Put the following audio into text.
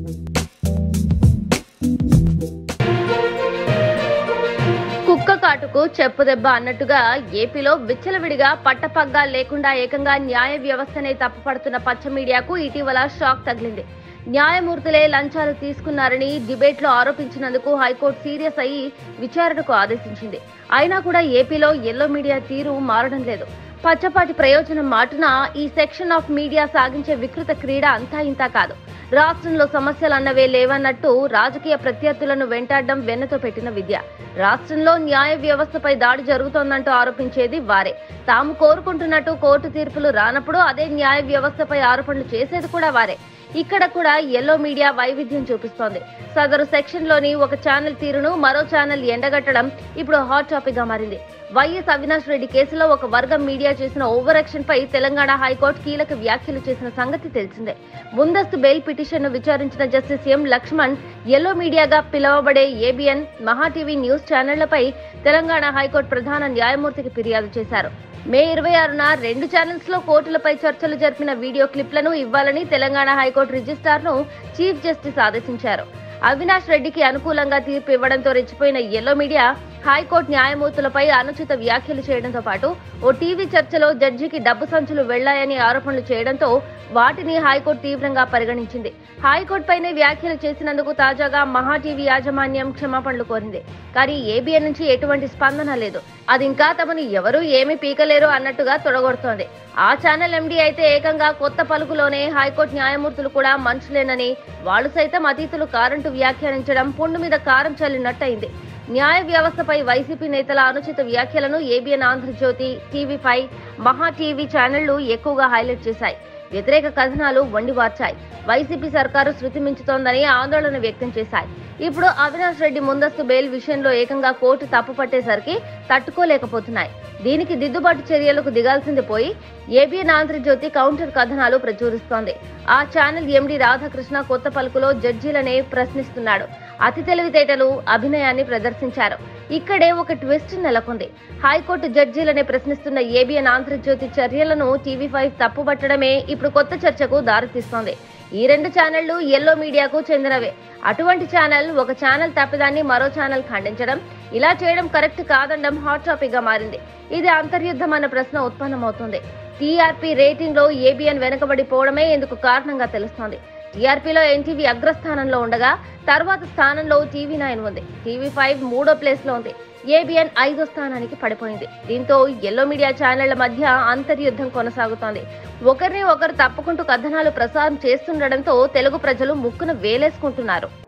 కుక్క కాటుకు చెప్పు దెబ్బ అన్నట్టుగా ఏపీలో విచ్చలవిడిగా పట్టపగ్గా లేకుండా ఏకంగా న్యాయ వ్యవస్థనే తప్పుపడుతున్న పచ్చ మీడియాకు ఇటీవల షాక్ తగిలింది న్యాయమూర్తులే లంచాలు తీసుకున్నారని డిబేట్ లో ఆరోపించినందుకు హైకోర్టు సీరియస్ అయ్యి విచారణకు ఆదేశించింది అయినా కూడా ఏపీలో ఎల్లో మీడియా తీరు మారడం లేదు పచ్చపాటి ప్రయోజనం మాటున ఈ సెక్షన్ ఆఫ్ మీడియా సాగించే వికృత క్రీడ అంతా ఇంతా కాదు రాష్ట్రంలో సమస్యలు అన్నవే లేవన్నట్టు రాజకీయ ప్రత్యర్థులను వెంటాడడం వెన్నతో పెట్టిన విద్య రాష్ట్రంలో న్యాయ వ్యవస్థపై దాడి జరుగుతోందంటూ ఆరోపించేది వారే తాము కోరుకుంటున్నట్టు కోర్టు తీర్పులు రానప్పుడు అదే న్యాయ వ్యవస్థపై ఆరోపణలు చేసేది కూడా వారే ఇక్కడ కూడా ఎల్లో మీడియా వైవిధ్యం చూపిస్తోంది సదరు సెక్షన్ లోని ఒక ఛానల్ తీరును మరో ఛానల్ ఎండగట్టడం ఇప్పుడు హాట్ టాపిక్ గా మారింది వైఎస్ అవినాష్ రెడ్డి కేసులో ఒక వర్గం మీడియా చేసిన ఓవర్ యాక్షన్ పై తెలంగాణ హైకోర్టు కీలక వ్యాఖ్యలు చేసిన సంగతి తెలిసిందే ముందస్తు బెయిల్ పిటిషన్ ను విచారించిన జస్టిస్ ఎం లక్ష్మణ్ ఎల్లో మీడియాగా పిలువబడే ఏబిఎన్ మహా టీవీ న్యూస్ ఛానళ్లపై తెలంగాణ హైకోర్టు ప్రధాన న్యాయమూర్తికి ఫిర్యాదు చేశారు మే ఇరవై ఆరున రెండు ఛానల్స్ లో కోర్టులపై చర్చలు జరిపిన వీడియో క్లిప్లను ఇవ్వాలని తెలంగాణ హైకోర్టు రిజిస్ట్రార్ ను చీఫ్ జస్టిస్ ఆదేశించారు అవినాష్ రెడ్డికి అనుకూలంగా తీర్పు ఇవ్వడంతో రెచ్చిపోయిన ఎల్లో మీడియా హైకోర్టు న్యాయమూర్తులపై అనుచిత వ్యాఖ్యలు చేయడంతో పాటు ఓ టీవీ చర్చలో జడ్జికి డబ్బు సంచులు వెళ్లాయని ఆరోపణలు చేయడంతో వాటిని హైకోర్టు తీవ్రంగా పరిగణించింది హైకోర్టు పైనే వ్యాఖ్యలు చేసినందుకు తాజాగా మహా టీవీ యాజమాన్యం క్షమాపణలు కోరింది కానీ ఏబిఎన్ నుంచి ఎటువంటి స్పందన లేదు అది ఇంకా తమను ఎవరూ ఏమీ పీకలేరు అన్నట్టుగా తొడగొడుతోంది ఆ ఛానల్ ఎండీ అయితే ఏకంగా కొత్త పలుకులోనే హైకోర్టు న్యాయమూర్తులు కూడా మనుషులేనని వాళ్ళు సైతం అతీతులు కారంటూ వ్యాఖ్యానించడం పుండు మీద కారం చల్లినట్టయింది న్యాయ వ్యవస్థపై వైసీపీ నేతల అనుచిత వ్యాఖ్యలను ABN Andhrajyothy TV five Maha TV ఛానళ్లు ఎక్కువగా హైలైట్ చేశాయి వ్యతిరేక కథనాలు వండివార్చాయి వైసీపీ సర్కారు శృతి మించుతోందని ఆందోళన వ్యక్తం చేశాయి ఇప్పుడు అవినాష్ రెడ్డి ముందస్తు బెయిల్ విషయంలో ఏకంగా కోర్టు తప్పు పట్టేసరికి తట్టుకోలేకపోతున్నాయి దీనికి దిద్దుబాటు చర్యలకు దిగాల్సింది పోయి ఏబిఎన్ ఆంధ్రజ్యోతి కౌంటర్ కథనాలు ప్రచురిస్తోంది ఆ ఛానల్ ఎండి రాధాకృష్ణ కొత్త పలుకులో జడ్జీలనే ప్రశ్నిస్తున్నాడు అతి తెలివితేటలు అభినయాన్ని ప్రదర్శించారు ఇక్కడే ఒక ట్విస్ట్ నెలకొంది హైకోర్టు జడ్జీలనే ప్రశ్నిస్తున్న ఏబిఎన్ ఆంధ్రజ్యోతి చర్యలను టీవీ ఫైవ్ తప్పుపట్టడమే ఇప్పుడు కొత్త చర్చకు దారితీస్తోంది ఈ రెండు ఛానళ్లు ఎల్లో మీడియాకు చెందినవే అటువంటి ఛానల్ ఒక ఛానల్ తప్పిదాన్ని మరో ఛానల్ ఖండించడం ఇలా చేయడం కరెక్ట్ కాదనడం హాట్ టాపిక్ గా మారింది ఇది అంతర్యుద్ధం అన్న ప్రశ్న ఉత్పన్నమవుతుంది టీఆర్పీ రేటింగ్ లో ఏబిఎన్ వెనుకబడిపోవడమే ఇందుకు కారణంగా తెలుస్తోంది టీఆర్పీలో ఎన్టీవీ అగ్రస్థానంలో ఉండగా తర్వాత స్థానంలో టీవీ నైన్ ఉంది టీవీ ఫైవ్ మూడో ప్లేస్ లో ఉంది ఏబిఎన్ ఐదో స్థానానికి పడిపోయింది దీంతో ఎల్లో మీడియా ఛానళ్ల మధ్య అంతర్యుద్ధం కొనసాగుతోంది ఒకరిని ఒకరు తప్పుకుంటూ కథనాలు ప్రసారం చేస్తుండటంతో తెలుగు ప్రజలు ముక్కున వేలేసుకుంటున్నారు